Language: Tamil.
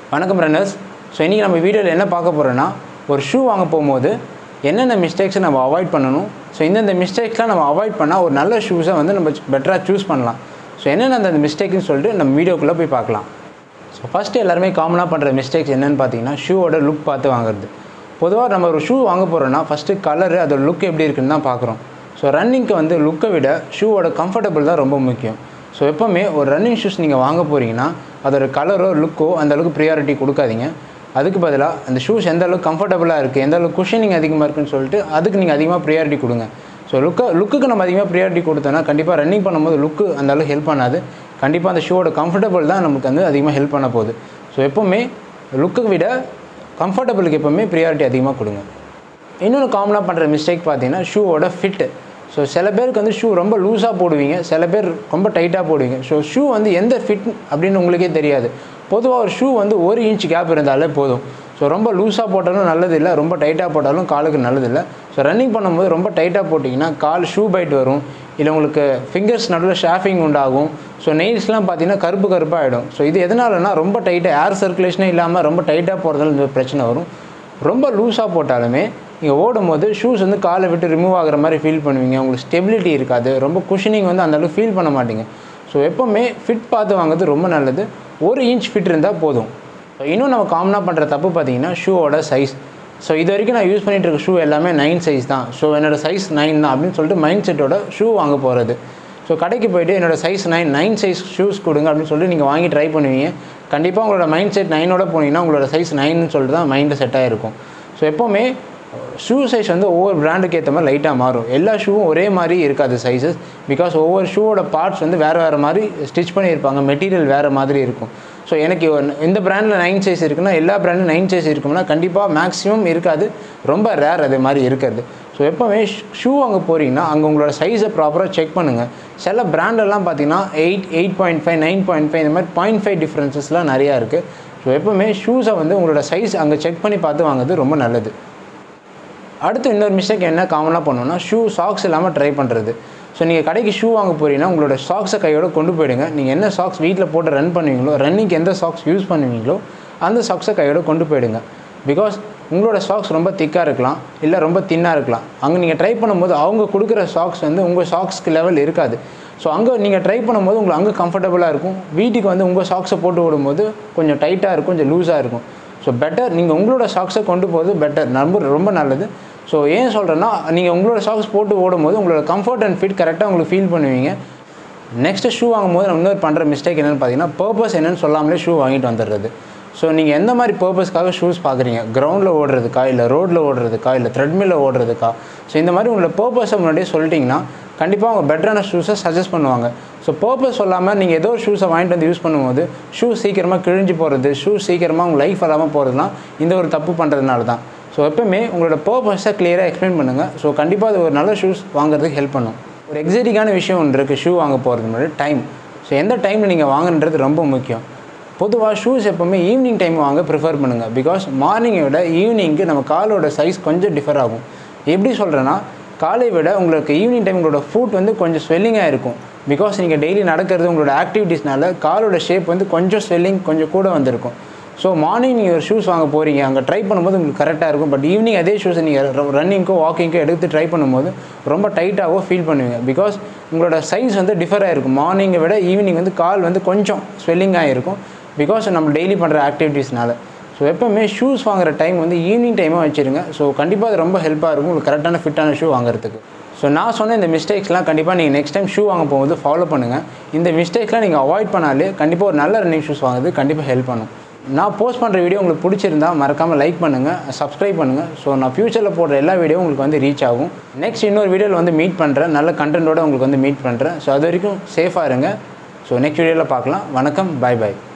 வணக்கம் ரன்னர்ஸ் ஸோ இன்றைக்கி நம்ம வீடியோவில் என்ன பார்க்க போகிறோன்னா ஒரு ஷூ வாங்க போகும்போது என்னென்ன மிஸ்டேக்ஸை நம்ம அவாய்ட் பண்ணணும் ஸோ இந்தந்த மிஸ்டேக்ஸ்லாம் நம்ம அவாய்ட் பண்ணால் ஒரு நல்ல ஷூஸை வந்து நம்ம பெட்டராக சூஸ் பண்ணலாம் ஸோ என்னென்ன அந்த மிஸ்டேக்னு சொல்லிட்டு நம்ம வீடியோக்குள்ளே போய் பார்க்கலாம் ஸோ ஃபஸ்ட்டு எல்லாருமே காமனாக பண்ணுற மிஸ்டேக்ஸ் என்னென்னு பார்த்தீங்கன்னா ஷூவோட லுக் பார்த்து வாங்குறது பொதுவாக நம்ம ஒரு ஷூ வாங்க போகிறோன்னா ஃபஸ்ட்டு கலரு அதோட லுக் எப்படி இருக்குன்னு தான் பார்க்குறோம் ஸோ ரன்னிங்க்கு வந்து லுக்கை விட ஷூவோட கம்ஃபர்டபுள் தான் ரொம்ப முக்கியம் ஸோ எப்போவுமே ஒரு ரன்னிங் ஷூஸ் நீங்கள் வாங்க போகிறீங்கன்னா அதோட கலரோ லுக்கோ அந்த அளவுக்கு ப்ரியாரிட்டி கொடுக்காதீங்க அதுக்கு பதிலாக அந்த ஷூஸ் எந்த அளவுக்கு கம்ஃபர்டபுளாக இருக்குது எந்த அளவுக்கு குஷனிங் அதிகமாக இருக்குன்னு சொல்லிட்டு அதுக்கு நீங்கள் அதிகமாக ப்ரியாரிட்டி கொடுங்க ஸோ லுக்கை லுக்குக்கு நம்ம அதிகமாக ப்ரியாரிட்டி கொடுத்தோன்னா கண்டிப்பாக ரன்னிங் பண்ணும்போது லுக்கு அந்த அளவுக்கு ஹெல்ப் பண்ணாது கண்டிப்பாக அந்த ஷூவோட கம்ஃபர்டபுள் தான் நமக்கு வந்து அதிகமாக ஹெல்ப் பண்ண போகுது ஸோ எப்போவுமே லுக்குக்கு விட கம்ஃபர்டபுளுக்கு எப்போவுமே ப்ரியாரிட்டி அதிகமாக கொடுங்க இன்னொன்று காமனாக பண்ணுற மிஸ்டேக் பார்த்தீங்கன்னா ஷூவோட ஃபிட்டு ஸோ சில பேருக்கு வந்து ஷூ ரொம்ப லூஸாக போடுவீங்க சில பேர் ரொம்ப டைட்டாக போடுவீங்க ஸோ ஷூ வந்து எந்த ஃபிட் அப்படின்னு உங்களுக்கே தெரியாது பொதுவாக ஒரு ஷூ வந்து ஒரு இன்ச் கேப் இருந்தாலே போதும் ஸோ ரொம்ப லூஸாக போட்டாலும் நல்லது இல்லை ரொம்ப டைட்டாக போட்டாலும் காலுக்கு நல்லது இல்லை ஸோ ரன்னிங் பண்ணும்போது ரொம்ப டைட்டாக போட்டிங்கன்னா கால் ஷூ பைட் வரும் இல்லை உங்களுக்கு ஃபிங்கர்ஸ் நடுவில் ஷாஃபிங் உண்டாகும் ஸோ நெயில்ஸ்லாம் பார்த்தீங்கன்னா கருப்பு கருப்பாக ஆகிடும் ஸோ இது எதனாலனா ரொம்ப டைட்டாக ஏர் சர்க்குலேஷனே இல்லாமல் ரொம்ப டைட்டாக போகிறதால இந்த பிரச்சனை வரும் ரொம்ப லூஸாக போட்டாலுமே நீங்கள் ஓடும் போது ஷூஸ் வந்து காலை விட்டு ரிமூவ் ஆகிற மாதிரி ஃபீல் பண்ணுவீங்க உங்களுக்கு ஸ்டெபிலிட்டி இருக்காது ரொம்ப குஷனிங் வந்து அந்தளவுக்கு ஃபீல் பண்ண மாட்டீங்க ஸோ எப்போவுமே ஃபிட் பார்த்து வாங்குறது ரொம்ப நல்லது ஒரு இன்ச் ஃபிட் இருந்தால் போதும் இன்னும் நம்ம காமனாக பண்ணுற தப்பு பார்த்தீங்கன்னா ஷூவோட சைஸ் ஸோ இது வரைக்கும் நான் யூஸ் பண்ணிகிட்டு இருக்க ஷூ எல்லாமே நைன் சைஸ் தான் ஸோ என்னோடய சைஸ் நைன் தான் அப்படின்னு சொல்லிட்டு மைண்ட் செட்டோட ஷூ வாங்க போகிறது ஸோ கடைக்கு போயிட்டு என்னோடய size nine nine size shoes கொடுங்க அப்படின்னு சொல்லிட்டு நீங்கள் வாங்கி ட்ரை பண்ணுவீங்க கண்டிப்பாக உங்களோட மைண்ட் செட் நைனோட போனீங்கன்னா உங்களோட சைஸ் நைன்னு சொல்லிட்டு தான் மைண்டு செட் ஆகிருக்கும் ஸோ எப்போவுமே ஷூ சைஸ் வந்து ஒவ்வொரு பிராண்டுக்கு ஏற்ற மாதிரி லைட்டாக மாறும் எல்லா ஷூவும் ஒரே மாதிரி இருக்காது சைஸஸ் பிகாஸ் ஒவ்வொரு ஷூவோட பார்ட்ஸ் வந்து வேறு வேறு மாதிரி ஸ்டிச் பண்ணியிருப்பாங்க மெட்டீரியல் வேறு மாதிரி இருக்கும் ஸோ எனக்கு இந்த பிராண்டில் நைன் சைஸ் இருக்குன்னா எல்லா பிராண்டும் நைன் சைஸ் இருக்கும்னா கண்டிப்பாக மேக்ஸிமம் இருக்காது ரொம்ப ரேர் அது மாதிரி இருக்கிறது ஸோ எப்போவுமே ஷூ வாங்க போகிறீங்கன்னா அங்கே உங்களோட சைஸை ப்ராப்பராக செக் பண்ணுங்கள் சில பிராண்டெல்லாம் பார்த்தீங்கன்னா eight eight point five nine point five இந்த மாதிரி பாயிண்ட் ஃபைவ் டிஃப்ரென்சஸ்லாம் நிறையா இருக்குது ஸோ எப்போவுமே ஷூஸை வந்து உங்களோட சைஸ் அங்கே செக் பண்ணி பார்த்து வாங்குறது ரொம்ப நல்லது அடுத்து இன்னொரு மிஸ்டேக் என்ன காமனாக பண்ணோன்னா ஷூ சாக்ஸ் இல்லாமல் ட்ரை பண்ணுறது ஸோ நீங்கள் கடைக்கு ஷூ வாங்க போகிறீங்கன்னா உங்களோட சாக்ஸை கையோட கொண்டு போயிடுங்க நீங்கள் என்ன சாக்ஸ் வீட்டில் போட்டு ரன் பண்ணுவீங்களோ ரன்னிங்க்கு எந்த சாக்ஸ் யூஸ் பண்ணுவீங்களோ அந்த சாக்ஸை கையோட கொண்டு போயிடுங்க பிகாஸ் உங்களோட சாக்ஸ் ரொம்ப திக்காக இருக்கலாம் இல்லை ரொம்ப தின்னாக இருக்கலாம் அங்கே நீங்கள் ட்ரை பண்ணும்போது அவங்க கொடுக்குற சாக்ஸ் வந்து உங்கள் சாக்ஸ்க்கு லெவல் இருக்காது ஸோ அங்கே நீங்கள் ட்ரை பண்ணும்போது உங்களுக்கு அங்கே கம்ஃபர்டபுளாக இருக்கும் வீட்டுக்கு வந்து உங்கள் சாக்ஸை போட்டு விடும்போது கொஞ்சம் டைட்டாக இருக்கும் கொஞ்சம் லூஸாக இருக்கும் ஸோ பெட்டர் நீங்கள் உங்களோட சாக்ஸை கொண்டு போகிறது பெட்டர் ரொம்ப ரொம்ப நல்லது ஸோ ஏன் சொல்கிறேன்னா நீங்கள் உங்களோட சாக்ஸ் போட்டு ஓடும்போது உங்களோட கம்ஃபர்ட் அண்ட் ஃபிட் கரெக்டாக உங்களுக்கு ஃபீல் பண்ணுவீங்க நெக்ஸ்ட்டு ஷூ வாங்கும்போது நம்ம இன்னொரு பண்ணுற மிஸ்டேக் என்னென்னு பார்த்தீங்கன்னா பர்பஸ் என்னென்னு சொல்லாமலே ஷூ வாங்கிட்டு வந்துடுறது ஸோ நீங்கள் எந்த மாதிரி பர்பஸ்க்காக ஷூஸ் பார்க்குறீங்க கிரவுண்டில் ஓடுறதுக்கா இல்லை ரோட்டில் ஓடுறதுக்கா இல்லை த்ரெட்மில்ல ஓடுறதுக்கா ஸோ இந்த மாதிரி உங்களோட பர்பஸை முன்னாடியே சொல்லிட்டிங்கன்னா கண்டிப்பாக அவங்க பெட்டரான ஷூஸை சஜஸ்ட் பண்ணுவாங்க ஸோ பர்பஸ் சொல்லாமல் நீங்கள் ஏதோ ஒரு ஷூஸை வாங்கிட்டு வந்து யூஸ் பண்ணும்போது ஷூ சீக்கிரமாக கிழிஞ்சு போகிறது ஷூ சீக்கிரமாக உங்கள் லைஃப் இல்லாமல் போகிறதுலாம் இந்த ஒரு தப்பு பண்ணுறதுனால தான் ஸோ எப்போவுமே உங்களோட பர்பஸை கிளியராக எக்ஸ்பிளைன் பண்ணுங்கள் ஸோ கண்டிப்பாக அது ஒரு நல்ல ஷூஸ் வாங்குறதுக்கு ஹெல்ப் பண்ணும் ஒரு எக்ஸைட்டிங்கான விஷயம் ஒன்று இருக்குது ஷூ வாங்க போகிறது முன்னாடி டைம் ஸோ எந்த டைமில் நீங்கள் வாங்குன்றது ரொம்ப முக்கியம் பொதுவாக ஷூஸ் எப்போவுமே ஈவினிங் டைம் வாங்க ப்ரிஃபர் பண்ணுங்கள் பிகாஸ் மார்னிங்கை விட ஈவினிங்க்கு நம்ம காலோட சைஸ் கொஞ்சம் டிஃபர் ஆகும் எப்படி சொல்கிறேன்னா காலை விட உங்களுக்கு ஈவினிங் டைம் உங்களோட ஃபுட் வந்து கொஞ்சம் ஸ்வெல்லிங்காக இருக்கும் பிகாஸ் நீங்கள் டெய்லி நடக்கிறது உங்களோட ஆக்டிவிட்டீஸ்னால காலோட ஷேப் வந்து கொஞ்சம் ஸ்வெல்லிங் கொஞ்சம் கூட வந்திருக்கும் ஸோ மார்னிங் நீங்கள் ஒரு ஷூஸ் வாங்க போகிறீங்க அங்கே ட்ரை பண்ணும்போது உங்களுக்கு கரெக்டாக இருக்கும் பட் ஈவினிங் அதே ஷூஸை நீங்கள் ரன்னிங்க்கோ வாக்கிங்க்கோ எடுத்து ட்ரை பண்ணும்போது ரொம்ப டைட்டாகவோ ஃபீல் பண்ணுவீங்க பிகாஸ் உங்களோட சைஸ் வந்து டிஃபர் ஆகிருக்கும் மார்னிங்கை விட ஈவினிங் வந்து கால் வந்து கொஞ்சம் ஸ்வெல்லிங்காக இருக்கும் பிகாஸ் நம்ம டெய்லி பண்ணுற ஆக்டிவிட்டீஸ்னால ஸோ எப்போவுமே ஷூஸ் வாங்குற டைம் வந்து ஈவினிங் டைமாக வச்சுருங்க ஸோ கண்டிப்பாக அது ரொம்ப ஹெல்ப்பாக இருக்கும் உங்களுக்கு கரெக்டான ஃபிட்டான ஷூ வாங்குறதுக்கு ஸோ நான் சொன்ன இந்த மிஸ்டேக்ஸ்லாம் கண்டிப்பாக நீங்கள் நெக்ஸ்ட் டைம் ஷூ வாங்க போகும்போது ஃபாலோ பண்ணுங்கள் இந்த மிஸ்டேக்ஸ்லாம் நீங்கள் அவாய்ட் பண்ணாலே கண்டிப்பாக ஒரு நல்ல ரன்னிங் ஷூஸ் வாங்குறது கண்டிப்பாக ஹெல்ப் பண்ணும் நான் போஸ்ட் பண்ணுற வீடியோ உங்களுக்கு பிடிச்சிருந்தா மறக்காமல் லைக் பண்ணுங்கள் சப்ஸ்கிரைப் பண்ணுங்கள் ஸோ நான் ஃப்யூச்சரில் போடுற எல்லா வீடியோ உங்களுக்கு வந்து ரீச் ஆகும் நெக்ஸ்ட் இன்னொரு வீடியோவில் வந்து மீட் பண்ணுறேன் நல்ல கண்டென்ட்டோட உங்களுக்கு வந்து மீட் பண்ணுறேன் ஸோ அது வரைக்கும் சேஃபாக இருங்க ஸோ நெக்ஸ்ட் வீடியோவில் பார்க்கலாம் வணக்கம் பாய் பாய்